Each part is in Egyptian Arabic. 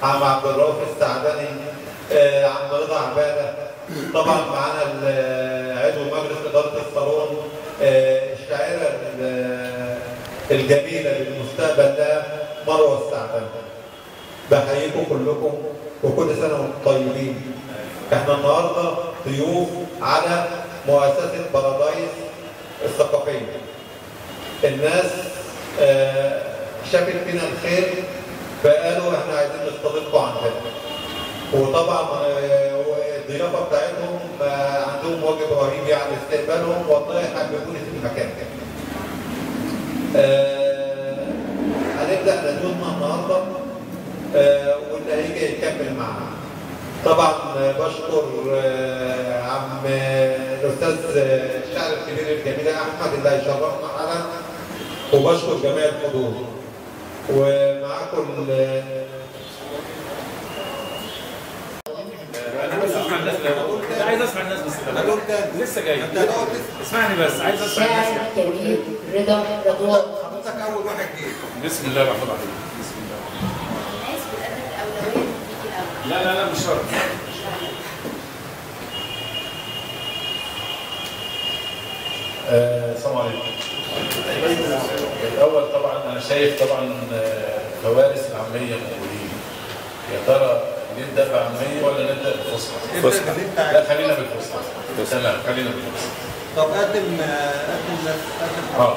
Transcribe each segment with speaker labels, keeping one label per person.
Speaker 1: عم عبد الرؤوف السعدني آه، عم رضا عباده طبعا معانا ال- عضو مجلس اداره الصالون آه، الشاعره ال- الجميله للمستقبل ده مروه السعدني بحييكم كلكم وكل سنه وانتم طيبين احنا النهارده ضيوف على مؤسسه بارادايس الثقافيه الناس آه، شافت فينا الخير فقالوا احنا عايزين نستضيفكم عندنا وطبعا آه، الضيافه بتاعتهم آه، عندهم واجب رهيب يعني استقبالهم والله حببوني في المكان آه، هنبدا ندوتنا النهارده آه، واللي هيجي يكمل معانا طبعا آه، بشكر آه، عم آه، الاستاذ آه، الشاعر الكبير الجميل احمد اللي هيشرفنا حالا وبشكر جميع الحضور ومعاكم ال-
Speaker 2: انا بس اسمع الناس الاول انا عايز اسمع الناس بس الاول لسه جاي اسمعني بس عايز اسمع الناس
Speaker 3: شاعر كبير رضا رضوان
Speaker 4: حضرتك اول واحد جه
Speaker 2: بسم الله الرحمن الرحيم بسم الله
Speaker 3: الناس بتقدم الاولويه ليكي الاول
Speaker 2: لا لا لا مش شرط آه، السلام عليكم الاول طبعا انا شايف طبعا آه، كوارث العاميه موجودين يا ترى نبدا بعاميه ولا نبدا بفصحى؟
Speaker 4: ابدا اللي انت
Speaker 2: لا
Speaker 4: عايزه
Speaker 2: خلينا بالفصحى تمام خلينا بالفصحى
Speaker 4: طب قدم آه، قدم نفسك قدم
Speaker 2: اه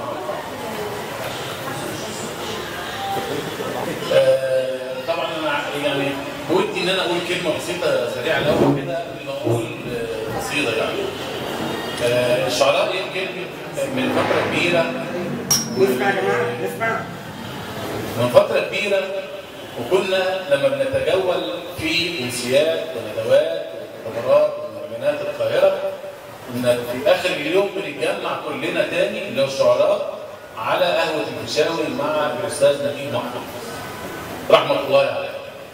Speaker 2: آه، طبعا انا يعني ودي ان انا اقول كلمه بسيطه سريعه الاول كده قبل ما اقول آه، قصيده يعني آه، الشعراء يمكن من فتره كبيره
Speaker 4: نسمع يا جماعه نسمع
Speaker 2: من فتره كبيره وكنا لما بنتجول في امسيات وندوات ومؤتمرات ومهرجانات القاهره كنا في اخر اليوم بنتجمع كلنا تاني اللي هو الشعراء على قهوه الفيشاوي مع الاستاذ نبيل محمود رحمه الله عليه.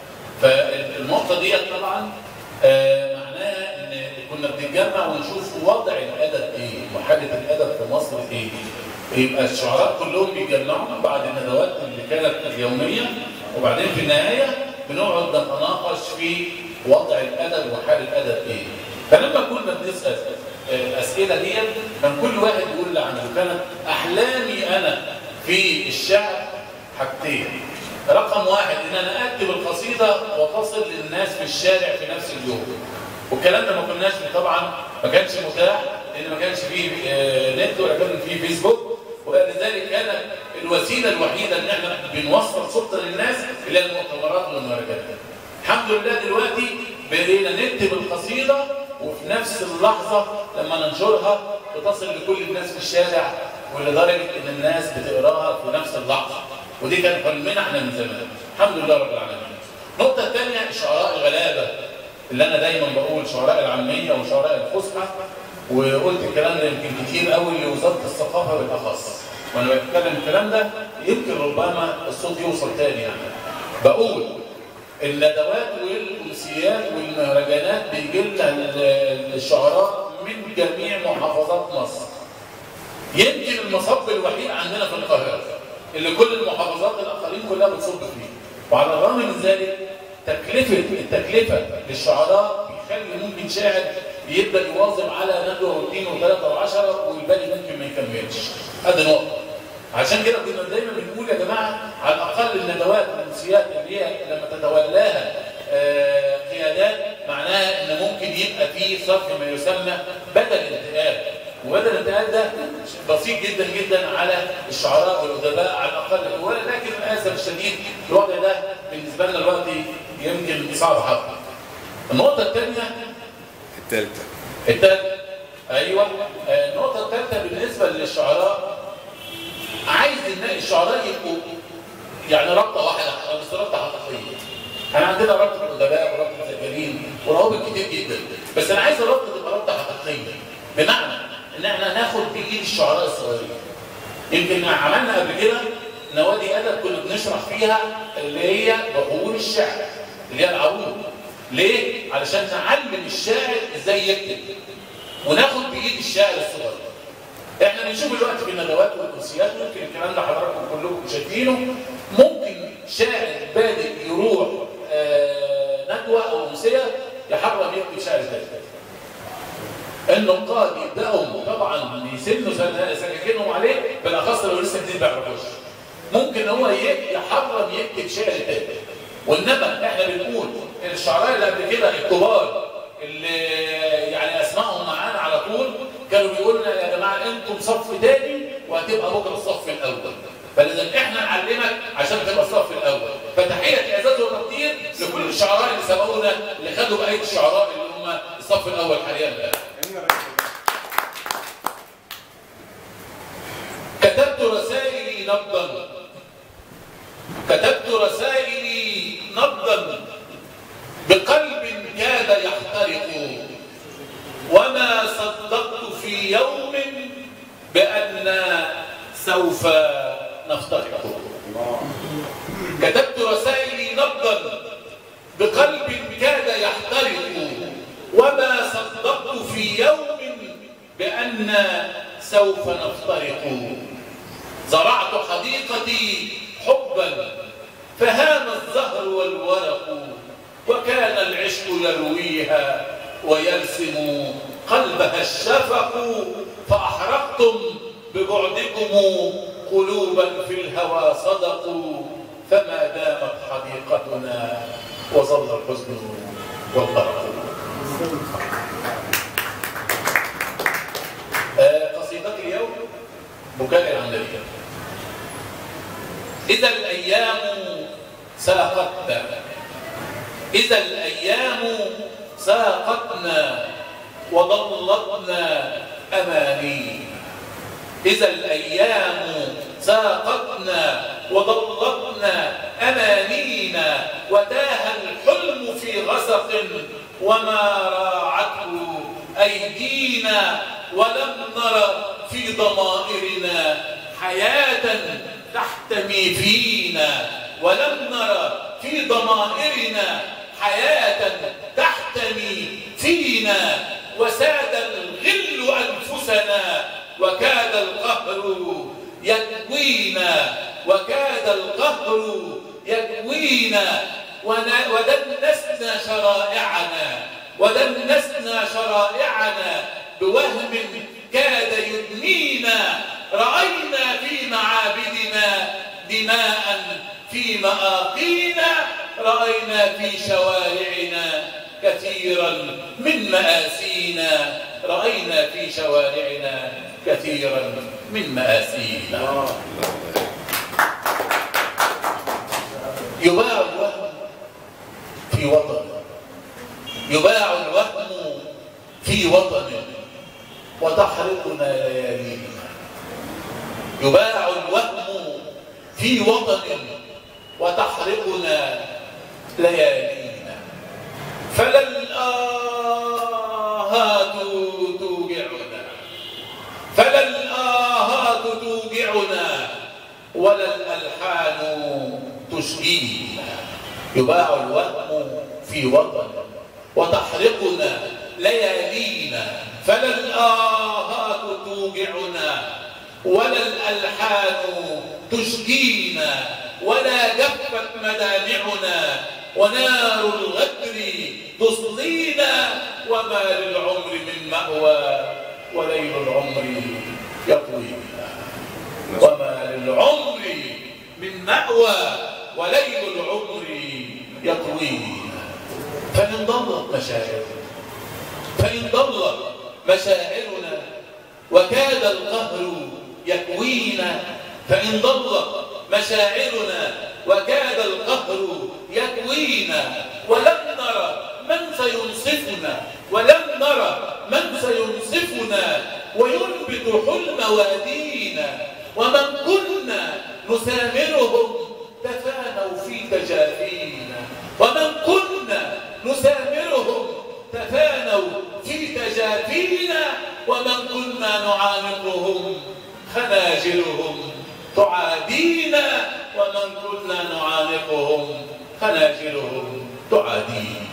Speaker 2: فالنقطه ديت طبعا آه، معناها ان كنا بنتجمع ونشوف وضع الادب ايه وحاله الادب في مصر ايه. يبقى الشعراء كلهم بيتجمعوا بعد الندوات اللي كانت اليوميه وبعدين في النهايه بنقعد نتناقش في وضع الادب وحال الادب ايه. فلما كنا بنسال آه، الاسئله دي كان كل واحد يقول اللي عنده كانت احلامي انا في الشعر حاجتين رقم واحد ان انا اكتب القصيده وتصل للناس في الشارع في نفس اليوم والكلام ده ما كناش طبعا ما كانش متاح لان ما كانش فيه آه، نت ولا كان فيه فيسبوك ولذلك كانت الوسيله الوحيده ان احنا بنوصل صوتنا للناس الى المؤتمرات والمهرجانات. الحمد لله دلوقتي بقينا نكتب القصيده وفي نفس اللحظه لما ننشرها بتصل لكل الناس في الشارع ولدرجه ان الناس بتقراها في نفس اللحظه ودي كان حلمنا احنا من زمان الحمد لله رب العالمين. النقطه الثانيه الشعراء الغلابه اللي انا دايما بقول شعراء العاميه وشعراء الفصحى وقلت الكلام ده يمكن كتير قوي لوزاره الثقافه بالاخص وانا بتكلم الكلام ده يمكن ربما الصوت يوصل تاني يعني بقول الندوات والامسيات والمهرجانات بيجي لنا ال- الشعراء من جميع محافظات مصر يمكن المصب الوحيد عندنا في القاهره اللي كل المحافظات الاقاليم كلها بتصب فيه وعلى الرغم من ذلك تكلفه التكلفه للشعراء بيخلي ممكن شاعر يبدا يواظب على ندوه واثنين وثلاثه وعشره والباقي ممكن ما يكملش هذه نقطه عشان كده كنا دايما بنقول يا جماعه على الاقل الندوات والامسيات اللي هي لما تتولاها آه، قيادات معناها ان ممكن يبقى في صرف ما يسمى بدل انتقال وبدل الانتقال ده بسيط جدا جدا على الشعراء والادباء على الاقل ولكن للاسف الشديد الوضع ده بالنسبه لنا دلوقتي يمكن صعب حقا. النقطه الثانيه
Speaker 5: الثالثة
Speaker 2: الثالثه ايوه آه، النقطه الثالثه بالنسبه للشعراء عايز ان الشعراء يبقوا يعني رابطه واحده بس رابطه حقيقيه. احنا عندنا رابطه الادباء ورابطه السجالين وروابط كتير جدا بس انا عايز الرابطه تبقى رابطه حقيقيه بمعنى ان احنا ناخد بايد الشعراء الصغيرين. يمكن عملنا قبل كده نوادي ادب كنا بنشرح فيها اللي هي بحور الشعر اللي هي العروض. ليه؟ علشان نعلم الشاعر ازاي يكتب وناخد بايد الشاعر الصغير. احنا بنشوف دلوقتي في الندوات والكرسيات ممكن الكلام ده حضراتكم كلكم شايفينه ممكن شاعر بادئ يروح آه، ندوه او امسيه يحرم يكتب شعر تاني النقاد يبداوا طبعا يسنوا سن- سكاكينهم عليه بالاخص لو لسه جديد ما يعرفوش ممكن هو ي- يحرم يكتب شعر تاني وانما احنا بنقول إن الشعراء اللي قبل كده الكبار اللي يعني اسمائهم معانا على طول كانوا بيقولوا لنا يا جماعه انتم صف تاني وهتبقى بكره الصف الاول فلازم احنا نعلمك عشان تبقى الصف الاول فتحيه اعزاز وتقدير لكل الشعراء اللي سبقونا اللي خدوا بايدي الشعراء اللي هم الصف الاول حاليا الان كتبت رسائلي نبضا كتبت رسائلي نبضا بقلب كاد يحترق وما صدقت في يوم بأن سوف نفترق كتبت رسائلي نبضا بقلب كاد يحترق وما صدقت في يوم بأن سوف نفترق زرعت حديقتي حبا فهان الزهر والورق وكان العشق يرويها ويرسم قلبها الشفق فأحرقتم ببعدكم قلوبا في الهوى صدقوا فما دامت حديقتنا وظل الحزن والقلق آه، قصيدتي اليوم بكاء عن النبي إذا الأيام ساقتنا إذا الأيام ساقتنا وضلتنا أماني إذا الأيام ساقتنا وضلتنا أمانينا وتاه الحلم في غسق وما راعته أيدينا ولم نرى في ضمائرنا حياة تحتمي فينا ولم نرى في ضمائرنا حياة تحتمي فينا وساد الغل أنفسنا وكاد القهر يكوينا وكاد القهر يكوينا ون- ودنسنا شرائعنا ودنسنا شرائعنا بوهم كاد يدنينا رأينا في معابدنا دماء في مآقينا رأينا في شوارعنا كثيرا من مآسينا رأينا في شوارعنا كثيرا من مآسينا يباع الوهم في وطن يباع الوهم في وطن وتحرقنا ليالينا يباع الوهم في وطن وتحرقنا ليالينا فلا الآهات توجعنا فلا الآهات توجعنا ولا الألحان تشجينا يباع الوهم في وطن وتحرقنا ليالينا فلا الآهات توجعنا ولا الألحان تشجينا ولا جفت مدامعنا ونار الغدر تصلينا وما للعمر من مأوى وليل العمر يطوينا وما للعمر من مأوى وليل العمر يطوينا فإن ضلت مشاعرنا فإن ضلت مشاعرنا وكاد القهر يكوينا فإن ضلت مشاعرنا وكاد القهر يكوينا ولم نرى من سينصفنا ولم نرى من سينصفنا وينبت حلم وادينا ومن كنا نسامرهم تفانوا في تجافينا ومن كنا نسامرهم تفانوا في تجافينا ومن كنا نعانقهم خناجرهم تعادينا ومن كنا نعانقهم خناجرهم تعادينا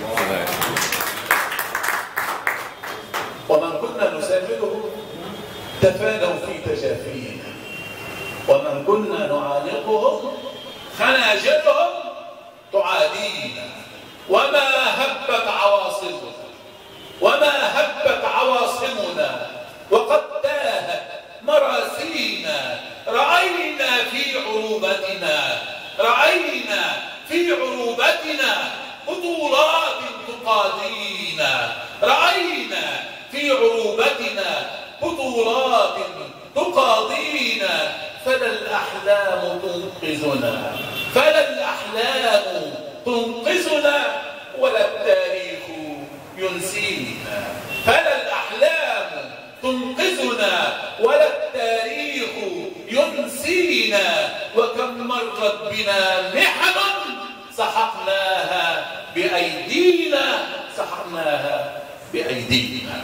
Speaker 2: ومن كنا نسامرهم تفانوا في تجافينا ومن كنا نعانقهم خناجرهم تعادينا وما هبت عواصمنا وما هبت عواصمنا وقد تاهت مراسينا رأينا في عروبتنا رأينا في عروبتنا بطولات تقاضينا رأينا في عروبتنا بطولات تقاضينا فلا الأحلام تنقذنا فلا الأحلام تنقذنا ولا التاريخ ينسينا فلا الأحلام تنقذنا ولا التاريخ ينسينا وكم مرت بنا محن سحقناها بأيدينا سحقناها بأيدينا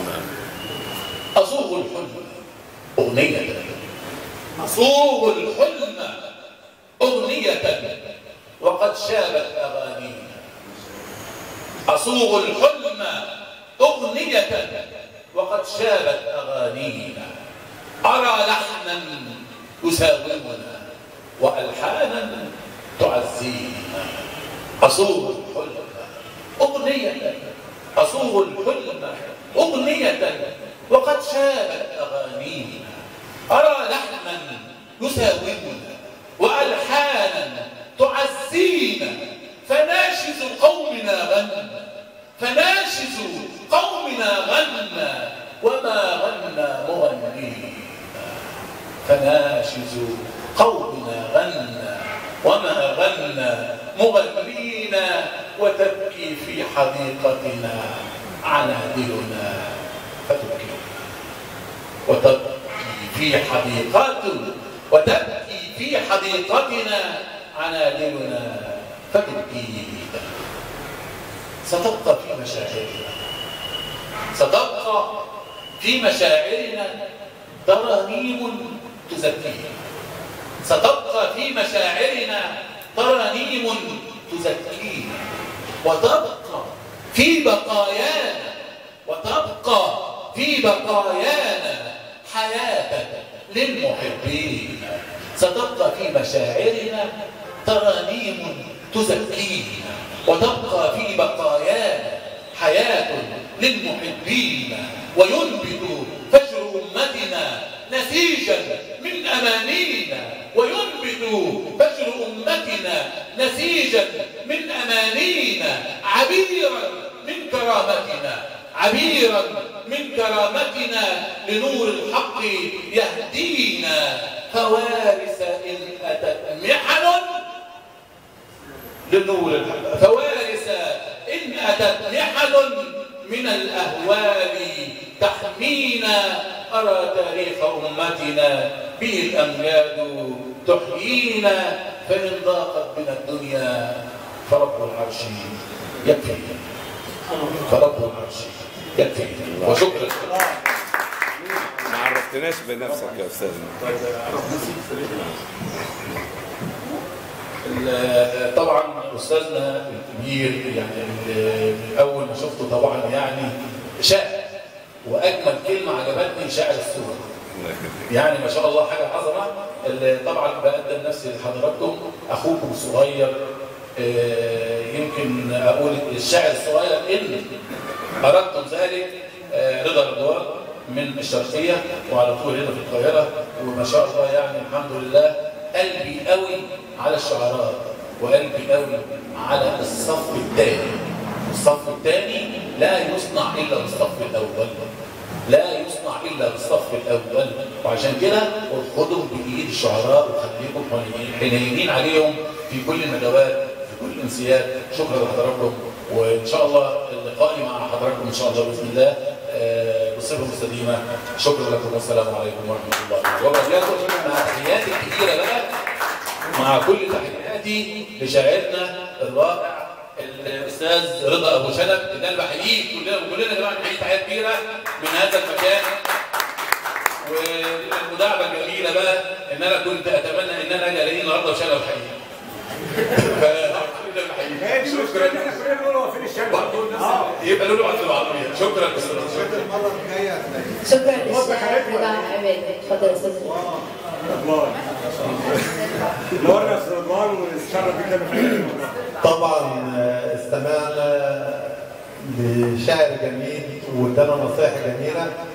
Speaker 2: أصوغ الحلم أغنية أصوغ الحلم أغنية وقد شابت أغانينا أصوغ الحلم أغنية وقد شابت أغانينا أرى لحنا يساومنا وألحانا تعزينا أصوغ الحلم أغنية أصوغ الحلم أغنية وقد شابت أغانينا أرى لحنا يساومنا وألحانا تعزينا فناشز قومنا غنى فناشز قومنا غنى وما غنى مغنينا فناشز قومنا غنى وما غنى مغنينا وتبكي في حديقتنا عنادلنا فتبكي وتبكي في حديقتنا وتبكي في حديقتنا عنادلنا فتبكي ستبقى في مشاعرنا ستبقى في مشاعرنا ترانيم تزكينا ستبقى في مشاعرنا ترانيم تزكينا وتبقى في بقايانا وتبقى في بقايانا حياة للمحبين ستبقى في مشاعرنا ترانيم تزكينا وتبقى في بقايانا حياة للمحبين وينبت فجر أمتنا نسيجا من أمانينا وينبت فجر أمتنا نسيجا من أمانينا عبيرا من كرامتنا عبيرا من كرامتنا لنور الحق يهدينا فوارث إن أتت محن لنور الحق فوارث إن أتت محن من الأهوال تحمينا أرى تاريخ أمتنا به الأمجاد تحيينا فإن ضاقت بنا الدنيا فرب العرش يكفينا فرب العرش يكفينا وشكرا
Speaker 5: ما عرفتناش بنفسك يا استاذنا
Speaker 2: ال- طبعا استاذنا الكبير يعني ال- من اول ما شفته طبعا يعني شاعر واجمل كلمه عجبتني شاعر السورة يعني ما شاء الله حاجه عظمه ال- طبعا بقدم نفسي لحضراتكم اخوكم الصغير آه، يمكن اقول الشاعر الصغير ان اردتم ذلك آه، رضا رضوان من الشرقيه وعلى طول هنا في القاهره وما شاء الله يعني الحمد لله قلبي قوي على الشعراء وقلبي قوي على الصف الثاني الصف الثاني لا يصنع الا بالصف الاول لا يصنع الا بالصف الاول وعشان كده خدهم بايد الشعراء وخليكم حنينين- حنينين عليهم في كل الندوات في كل الانسيات شكرا لحضراتكم وان شاء الله لقائي مع حضراتكم ان شاء الله باذن الله آه، بصفه مستديمه شكرا لكم والسلام عليكم ورحمه الله وبركاته مع تحياتي الكبيره بقى مع كل تحياتي لشاعرنا الرائع الاستاذ رضا ابو شنب اللي انا بحييه كلنا كلنا يا جماعه بنحيي تحيه كبيره من هذا المكان والمداعبه الجميله بقى ان انا كنت اتمنى ان انا اجي الاقيه النهارده وشنب حقيقي فكلنا بنحييه شكرا يبقى له عند العربيه شكرا استاذ شكرا
Speaker 4: المره الجايه هتلاقي
Speaker 3: شكرا للشاعر رضا عماد اتفضل يا استاذ
Speaker 4: الله نورنا يا استاذ رضوان ونتشرف بيك انا في العيد.
Speaker 1: طبعا آه، استمعنا لشعر جميل وادانا نصائح جميله